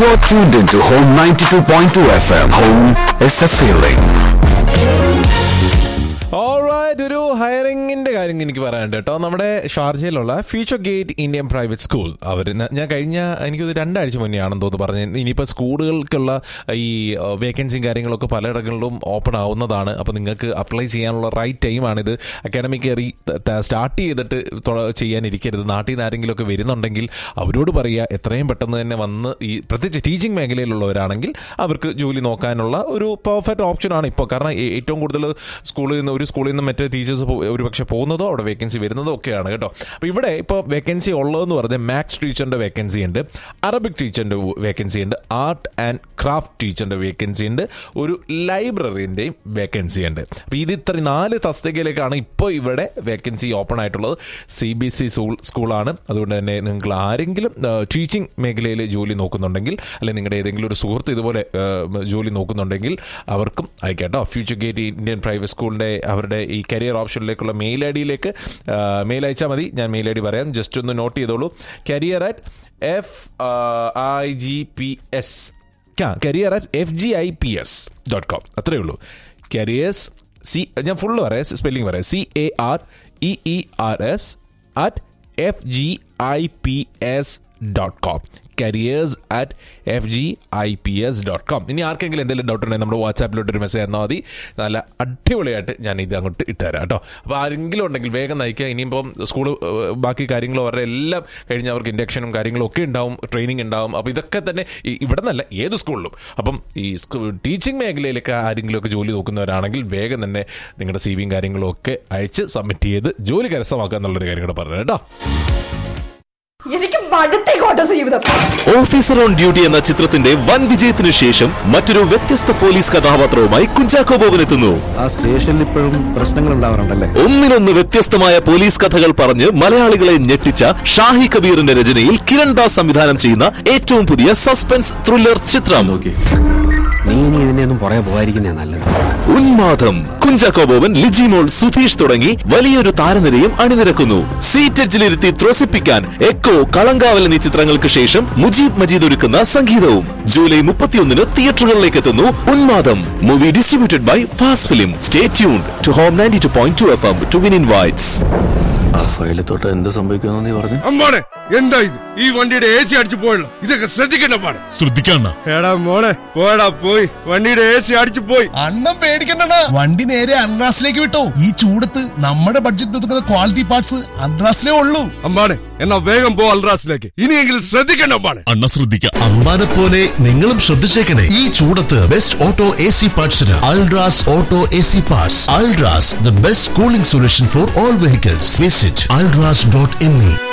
You're tuned into Home 92.2 FM. Home is the feeling. Alright, ഒരു ഹയറിംഗിന്റെ കാര്യം എനിക്ക് പറയാനുണ്ട് കേട്ടോ നമ്മുടെ ഷാർജയിലുള്ള future gate Indian private school അവർ ഞാൻ കഴിഞ്ഞ എനിക്കത് രണ്ടാഴ്ച മുന്നേ ആണെന്ന് തോന്നുന്നു പറഞ്ഞത് ഇനിയിപ്പോൾ സ്കൂളുകൾക്കുള്ള ഈ വേക്കൻസിയും കാര്യങ്ങളൊക്കെ പലയിടങ്ങളിലും ഓപ്പൺ ആവുന്നതാണ് അപ്പോൾ നിങ്ങൾക്ക് അപ്ലൈ ചെയ്യാനുള്ള റൈറ്റ് ടൈമാണിത് അക്കാഡമിക് കയറി സ്റ്റാർട്ട് ചെയ്തിട്ട് തൊ- ചെയ്യാനിരിക്കരുത് നാട്ടിൽ നിന്ന് ആരെങ്കിലുമൊക്കെ വരുന്നുണ്ടെങ്കിൽ അവരോട് പറയുക എത്രയും പെട്ടെന്ന് തന്നെ വന്ന് ഈ പ്രത്യേകിച്ച് ടീച്ചിങ് മേഖലയിലുള്ളവരാണെങ്കിൽ അവർക്ക് ജോലി നോക്കാനുള്ള ഒരു പെർഫെക്റ്റ് ഓപ്ഷനാണ് ഇപ്പോൾ കാരണം ഏ- ഏറ്റവും കൂടുതൽ സ്കൂളിൽ നിന്ന് ഒരു സ്കൂളിൽ നിന്ന് മറ്റേ ടീച്ചേഴ്സ് ഒരു പക്ഷേ പോകുന്നതോ അവിടെ വേക്കൻസി വരുന്നതോ ഒക്കെയാണ് കേട്ടോ അപ്പോൾ ഇവിടെ ഇപ്പോൾ വേക്കൻസി ഉള്ളതെന്ന് പറഞ്ഞാൽ മാത്സ് ടീച്ചറിൻ്റെ വേക്കൻസി ഉണ്ട് അറബിക് ടീച്ചറിൻ്റെ വേക്കൻസി ഉണ്ട് ആർട്ട് ആൻഡ് ക്രാഫ്റ്റ് ടീച്ചറിൻ്റെ വേക്കൻസി ഉണ്ട് ഒരു ലൈബ്രറിൻ്റെയും വേക്കൻസി ഉണ്ട് അപ്പോൾ ഇത് ഇത്ര നാല് തസ്തികയിലേക്കാണ് ഇപ്പോൾ ഇവിടെ വേക്കൻസി ഓപ്പൺ ആയിട്ടുള്ളത് സി ബി എസ് ഇ സ്കൂളാണ് അതുകൊണ്ട് തന്നെ നിങ്ങൾ ആരെങ്കിലും ടീച്ചിങ് മേഖലയിൽ ജോലി നോക്കുന്നുണ്ടെങ്കിൽ അല്ലെങ്കിൽ നിങ്ങളുടെ ഏതെങ്കിലും ഒരു സുഹൃത്ത് ഇതുപോലെ ആ, ജോലി നോക്കുന്നുണ്ടെങ്കിൽ അവർക്കും അയക്കാട്ടോ ഫ്യൂച്ചർ ഗേറ്റ് ഇന്ത്യൻ പ്രൈവറ്റ് സ്കൂളിൻ്റെ അവരുടെ ഈ കരിയർ ഓപ്ഷനിലേക്കുള്ള മെയിൽ ഐ ഡിയിലേക്ക് മെയിൽ അയച്ചാൽ മതി ഞാൻ മെയിൽ ഐ ഡി പറയാം ജസ്റ്റ് ഒന്ന് നോട്ട് ചെയ്തോളൂ career at F I G P S career at F G I P S dot com അത്രയേ ഉള്ളൂ കരിയേഴ്സ് സി ഞാൻ ഫുള്ള് പറയാം സ്പെല്ലിംഗ് പറയാം C A R E E R S at F G I P S dot com careers at F G I P S dot com ഇനി ആർക്കെങ്കിലും എന്തെങ്കിലും doubt ഉണ്ടെങ്കിൽ നമ്മുടെ വാട്സാപ്പിലോട്ട് ഒരു മെസ്സേജ് തന്നാൽ മതി നല്ല അടിപൊളിയായിട്ട് ഞാൻ ഇത് അങ്ങോട്ട് ഇട്ടുതരാം കേട്ടോ അപ്പോൾ ആരെങ്കിലും ഉണ്ടെങ്കിൽ വേഗം നയിക്കുക ഇനിയിപ്പം സ്കൂൾ ബാക്കി കാര്യങ്ങളും അവരുടെ എല്ലാം കഴിഞ്ഞ് അവർക്ക് ഇൻഡക്ഷനും കാര്യങ്ങളും ഒക്കെ ഉണ്ടാവും ട്രെയിനിങ് ഉണ്ടാവും അപ്പോൾ ഇതൊക്കെ തന്നെ ഈ- ഇവിടെ നിന്നല്ല ഏത് സ്കൂളിലും അപ്പം ഈ ടീച്ചിങ് മേഖലയിലൊക്കെ ആരെങ്കിലുമൊക്കെ ജോലി നോക്കുന്നവരാണെങ്കിൽ വേഗം തന്നെ നിങ്ങളുടെ സി വിയും കാര്യങ്ങളും ഒക്കെ അയച്ച് സബ്മിറ്റ് ചെയ്ത് ജോലി കരസ്ഥമാക്കുക എന്നുള്ളൊരു കാര്യം കൂടെ പറഞ്ഞു കേട്ടോ എനിക്ക് മടുത്തേക്കോട്ടെ ജീവിതം ഓഫീസർ ഓൺ ഡ്യൂട്ടി എന്ന ചിത്രത്തിന്റെ വൻ വിജയത്തിനു ശേഷം മറ്റൊരു വ്യത്യസ്ത പോലീസ് കഥാപാത്രവുമായി കുഞ്ചാക്കോ ബോബൻ എത്തുന്നു ആ സ്റ്റേഷനിൽ ഇപ്പോഴും പ്രശ്നങ്ങൾ ഉണ്ടാവാറുണ്ടല്ലേ ഒന്നിനൊന്ന് വ്യത്യസ്തമായ പോലീസ് കഥകൾ പറഞ്ഞ് മലയാളികളെ ഞെട്ടിച്ച ഷാഹി കബീറിന്റെ രചനയിൽ കിരൺ ദാസ് സംവിധാനം ചെയ്യുന്ന ഏറ്റവും പുതിയ സസ്പെൻസ് ത്രില്ലർ ചിത്രം നീ ഇനി ഇതിന്റെ ഒന്നും പുറകെ പോകാതിരിക്കുന്നേ നല്ലത് ഉന്മാദം കുഞ്ചാക്കോ ബോബൻ ലിജിമോൾ സുധീഷ് തുടങ്ങി വലിയൊരു താരനിരയും അണിനിരക്കുന്നു സീറ്റച്ചിലിരുത്തി ത്രസിപ്പിക്കാൻ എക്കോ കളങ്കാവൽ എന്നീ ചിത്രങ്ങൾക്ക് ശേഷം മുജീബ് മജീദ് ഒരുക്കുന്ന സംഗീതവും ജൂലൈ മുപ്പത്തിയൊന്നിന് തിയേറ്ററുകളിലേക്ക് എത്തുന്നു Unmadam movie distributed by fast film stay tune to home ninety two point two F M to win invites ആ ഫയലിൽ തൊട്ട് എന്ത് സംഭവിക്കുമെന്ന് നീ പറഞ്ഞു അമ്മാടെ എന്താ ഇത് ഈ വണ്ടിയുടെ എ സി അടിച്ചു പോയല്ലോ ഇതൊക്കെ ശ്രദ്ധിക്കണ്ട പാടെ ശ്രദ്ധിക്കണ്ട എടാ മോളെ പോടാ പോയി വണ്ടിയുടെ എ സി അടിച്ചു പോയി അണ്ണം പേടിക്കണ്ട വണ്ടി നേരെ അൺറാസിലേക്ക് വിട്ടോ ഈ ചൂടത്ത് നമ്മുടെ ബഡ്ജറ്റ് ഒതുക്കുന്ന ക്വാളിറ്റി പാർട്സ് അൺറാസിലേ ഉള്ളൂ അമ്മാടെ എന്നാ വേഗം പോ അൽറാസിലേക്ക് ഇനിയെങ്കിലും ശ്രദ്ധിക്കണ്ട അമ്മാടെ അണ്ണ ശ്രദ്ധിക്കാം അമ്പാനെ പോലെ നിങ്ങളും ശ്രദ്ധിച്ചേക്കണേ ഈ ചൂടത്ത് ബെസ്റ്റ് ഓട്ടോ എ സി പാർട്സിന് Ultras auto A C parts Ultras the best cooling solution for all vehicles visit Ultras dot in